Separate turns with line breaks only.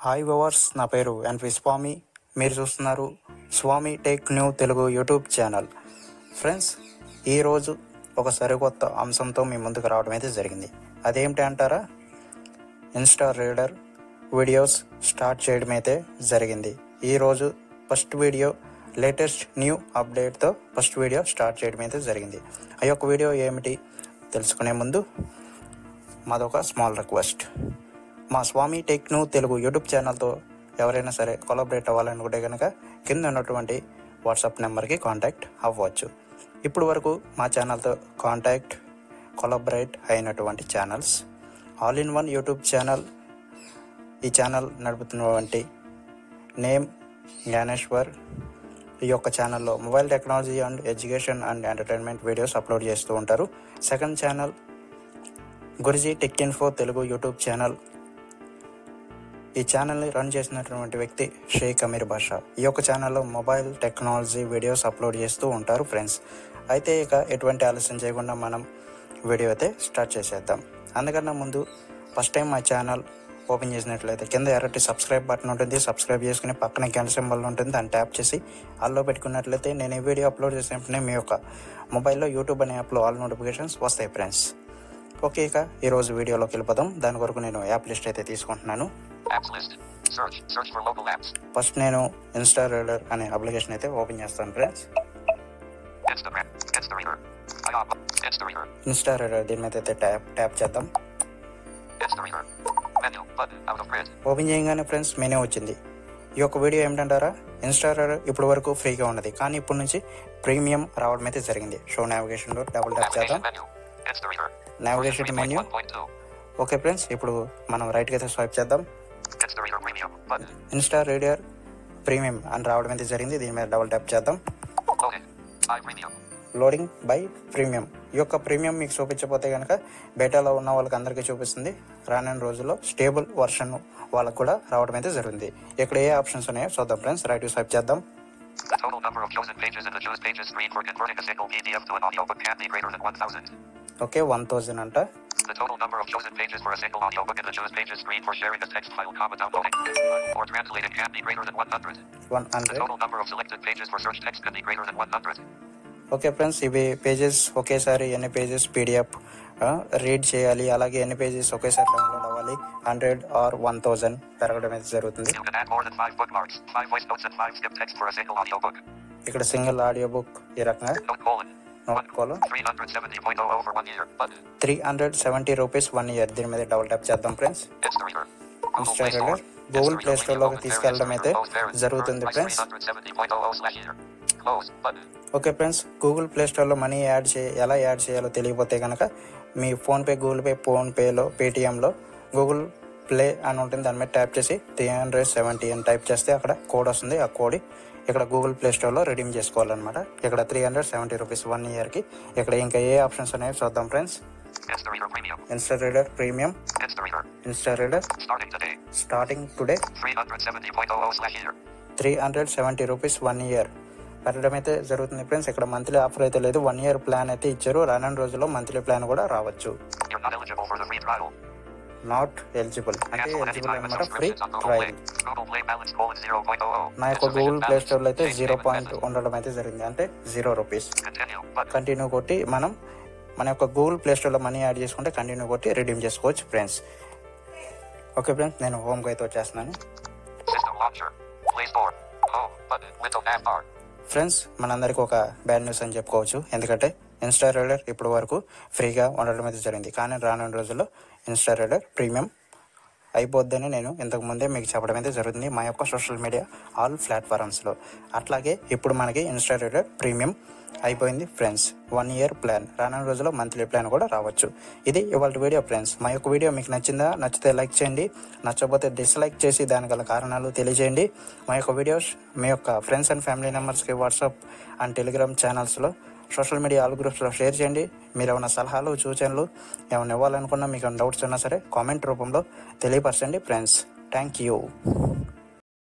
Hi viewers నా పేరు ఎన్పి స్వామి మీరు చూస్తున్నారు Swami tech new Telugu YouTube channel friends ఈరోజు ఒక సరికొత్త అంశంతో మీ ముందుకు రావడం అయితే జరిగింది అదేమిటి అంటారా ఇన్స్టా రీడర్ వీడియోస్ స్టార్ట్ చేయడం అయితే జరిగింది ఈరోజు ఫస్ట్ వీడియో లేటెస్ట్ న్యూ అప్డేట్తో ఫస్ట్ వీడియో స్టార్ట్ చేయడం అయితే జరిగింది ఆ యొక్క వీడియో ఏమిటి తెలుసుకునే ముందు మాదొక స్మాల్ రిక్వెస్ట్ మా స్వామి టెక్ను తెలుగు యూట్యూబ్ ఛానల్తో ఎవరైనా సరే కొలాబరేట్ అవ్వాలనుకుంటే కనుక కింద ఉన్నటువంటి వాట్సాప్ నెంబర్కి కాంటాక్ట్ అవ్వచ్చు ఇప్పుడు వరకు మా ఛానల్తో కాంటాక్ట్ కొలాబరేట్ అయినటువంటి channels all in one YouTube channel ఈ ఛానల్ నడుపుతున్నటువంటి నేమ్ జ్ఞానేశ్వర్ ఈ యొక్క ఛానల్లో mobile technology and education and entertainment videos upload చేస్తూ ఉంటారు second channel Guruji tech info Telugu YouTube channel ఈ ఛానల్ని రన్ చేసినటువంటి వ్యక్తి షేక్ అమీర్ బాషా ఈ యొక్క ఛానల్లో మొబైల్ టెక్నాలజీ వీడియోస్ అప్లోడ్ చేస్తూ ఉంటారు ఫ్రెండ్స్ అయితే ఇక ఎటువంటి ఆలస్యం చేయకుండా మనం వీడియో అయితే స్టార్ట్ చేసేద్దాం అందుకన్నా ముందు ఫస్ట్ టైం మా ఛానల్ ఓపెన్ చేసినట్లయితే కింద ఎర్రటి సబ్స్క్రైబ్ బటన్ ఉంటుంది సబ్స్క్రైబ్ చేసుకుని పక్కన గంట సింబల్ ఉంటుంది దాన్ని ట్యాప్ చేసి ఆల్లో పెట్టుకున్నట్లయితే నేను ఈ వీడియో అప్లోడ్ చేసినప్పుడే మీ యొక్క మొబైల్లో యూట్యూబ్ అనే యాప్లో ఆల్ నోటిఫికేషన్స్ వస్తాయి ఫ్రెండ్స్ ఓకే ఇక ఈరోజు వీడియోలోకి వెళ్ళిపోదాం దాని కొరకు నేను యాప్ లిస్ట్ అయితే తీసుకుంటున్నాను
Apps list. Search. Search for local apps.
First నేను ఇన్స్టా రీడర్ అనే అప్లికేషన్ అయితే ఓపెన్ చేస్తాను friends
Instagram. Instareader. IOP. Instareader.
Insta reader దీని మీద అయితే ట్యాప్ ట్యాప్ చేద్దాం
Instareader. Menu. Button. Out of grid.
Open చేయగానే ఫ్రెండ్స్ మెనూ వచ్చింది ఈ యొక్క వీడియో ఏమిటంటారా ఇన్స్టా రీడర్ ఇప్పటి వరకు ఫ్రీగా ఉన్నది కానీ ఇప్పటి నుంచి ప్రీమియం రావడం అయితే జరిగింది షో నావిగేషన్లో డబుల్ ట్యాప్ చేద్దాం
Navigation menu. Instareader.
Navigation menu
3.1.2.
Okay friends ఇప్పుడు మనం రైట్కి అయితే స్వైప్ చేద్దాం
Instareader Premium. Button.
Insta reader premium అని రావడం అయితే జరిగింది దీని మీద డబుల్ ట్యాప్ చేద్దాం
Loading. I Premium.
Loading buy premium ఈ యొక్క ప్రీమియం మీకు చూపించకపోతే కనుక బేటాలో ఉన్న వాళ్ళకి అందరికీ చూపిస్తుంది రానున్న రోజుల్లో స్టేబుల్ వర్షన్ వాళ్ళకు కూడా రావడం అయితే జరిగింది ఇక్కడ ఏ ఆప్షన్స్ ఉన్నాయో చూద్దాం ఫ్రెండ్స్ రైట్ స్వైప్ చేద్దాం
The total number of chosen pages in the choose pages screen for converting a single PDF to an audiobook can be greater than 1000.
Okay one thousand అంట
The total number of chosen pages for a single audiobook in the choose pages screen for sharing a text file, comma downloading, or translating can be greater than 100.
One
The
hundred
total number of selected pages for search text can be greater than 100.
Okay friends ఇవి pages ఒకేసారి ఎన్ని pages PDF read చేయాలి అలాగే ఎన్ని pages ఒకేసారి download అవ్వాలి hundred or one thousand పెరగడం అయితే జరుగుతుంది
You can add more than five bookmarks, five voice notes, and five skip text for a single audiobook.
ఇక్కడ సింగిల్ ఆడియో బుక్ ఈ రకంగా
Note colon.
Note colon
370.00 for one year. Button.
Three hundred seventy rupees one iyer దీని మీద double tap చేద్దాం friends
Instareader. Google
Insta
Play Store.
Reader. Google Play
Instareader
Store
Radio
లోకి
and
తీసుకెళ్ళడం
various
అయితే
both various
జరుగుతుంది
price
friends.
370.00 slash year. Close. Button.
Okay friends Google Play స్టోర్లో money add చే ఎలా యాడ్ చేయాలో తెలియకపోతే కనుక మీ ఫోన్పే గూగుల్ పే ఫోన్పేలో పేటిఎంలో గూగుల్ ప్లే అని ఉంటుంది దాని మీద ట్యాప్ చేసి త్రీ హండ్రెడ్ సెవెంటీ అని టైప్ చేస్తే అక్కడ కోడ్ వస్తుంది ఆ కోడ్ ఇక్కడ గూగుల్ ప్లే స్టోర్లో రిడీమ్ చేసుకోవాలన్నమాట ఇక్కడ three hundred seventy rupees one ఇయర్కి ఇక్కడ ఇంకా ఏ ఆప్షన్స్ ఉన్నాయో చూద్దాం friends
Instareader Premium.
Insta reader premium
Instareader.
Insta reader
Starting today.
Starting today
370.00 slash year.
Three hundred seventy rupees one year పెట్టడం అయితే జరుగుతుంది ఫ్రెండ్స్ ఇక్కడ మంత్లీ ఆఫర్ అయితే లేదు వన్ ఇయర్ ప్లాన్ అయితే ఇచ్చారు రానున్న రోజుల్లో మంత్లీ ప్లాన్ కూడా రావచ్చు
You're not eligible for the free trial.
Not eligible అంటే
Cancel
ఎలిజిబుల్
anytime with
అనమాట free
subscriptions on Google
trial
Play. Google Play balance colon 0.00.
నా యొక్క
Insufficient
గూగుల్ ప్లే
balance.
స్టోర్లో అయితే
Change
zero
payment
point
method.
ఉండడం అయితే జరిగింది అంటే zero rupees
Continue. Button.
Continue కొట్టి మనం మన యొక్క గూగుల్ ప్లే స్టోర్లో మనీ యాడ్ చేసుకుంటే కంటిన్యూ కొట్టి రిడీమ్ చేసుకోవచ్చు ఫ్రెండ్స్ ఓకే ఫ్రెండ్స్ నేను హోమ్కి అయితే వచ్చేస్తున్నాను
System launcher. Play Store. Home. Button. Window nav bar.
Friends మనందరికీ ఒక బ్యాడ్ న్యూస్ అని చెప్పుకోవచ్చు ఎందుకంటే ఇన్స్టా రీడర్ ఇప్పటి వరకు ఫ్రీగా ఉండడం అయితే జరిగింది కానీ రానున్న రోజుల్లో ఇన్స్టా రీడర్ ప్రీమియం అయిపోద్దని నేను ఇంతకు ముందే మీకు చెప్పడం అయితే జరుగుతుంది మా యొక్క సోషల్ మీడియా ఆల్ ప్లాట్ఫామ్స్లో అట్లాగే ఇప్పుడు మనకి ఇన్స్టా రీడర్ ప్రీమియం అయిపోయింది ఫ్రెండ్స్ వన్ ఇయర్ ప్లాన్ రానున్న రోజుల్లో మంత్లీ ప్లాన్ కూడా రావచ్చు ఇది ఇవాళ వీడియో ఫ్రెండ్స్ మా యొక్క వీడియో మీకు నచ్చిందా నచ్చితే లైక్ చేయండి నచ్చకపోతే డిస్లైక్ చేసి దాని గల కారణాలు తెలియజేయండి మా యొక్క వీడియోస్ మీ యొక్క ఫ్రెండ్స్ అండ్ ఫ్యామిలీ మెంబర్స్కి వాట్సాప్ అండ్ టెలిగ్రామ్ ఛానల్స్లో సోషల్ మీడియా ఆల్ గ్రూప్స్లో షేర్ చేయండి మీరు ఏమైనా సలహాలు సూచనలు ఏమైనా ఇవ్వాలనుకున్నా మీకు డౌట్స్ ఉన్నా సరే కామెంట్ రూపంలో తెలియపరచండి ఫ్రెండ్స్ థ్యాంక్ యూ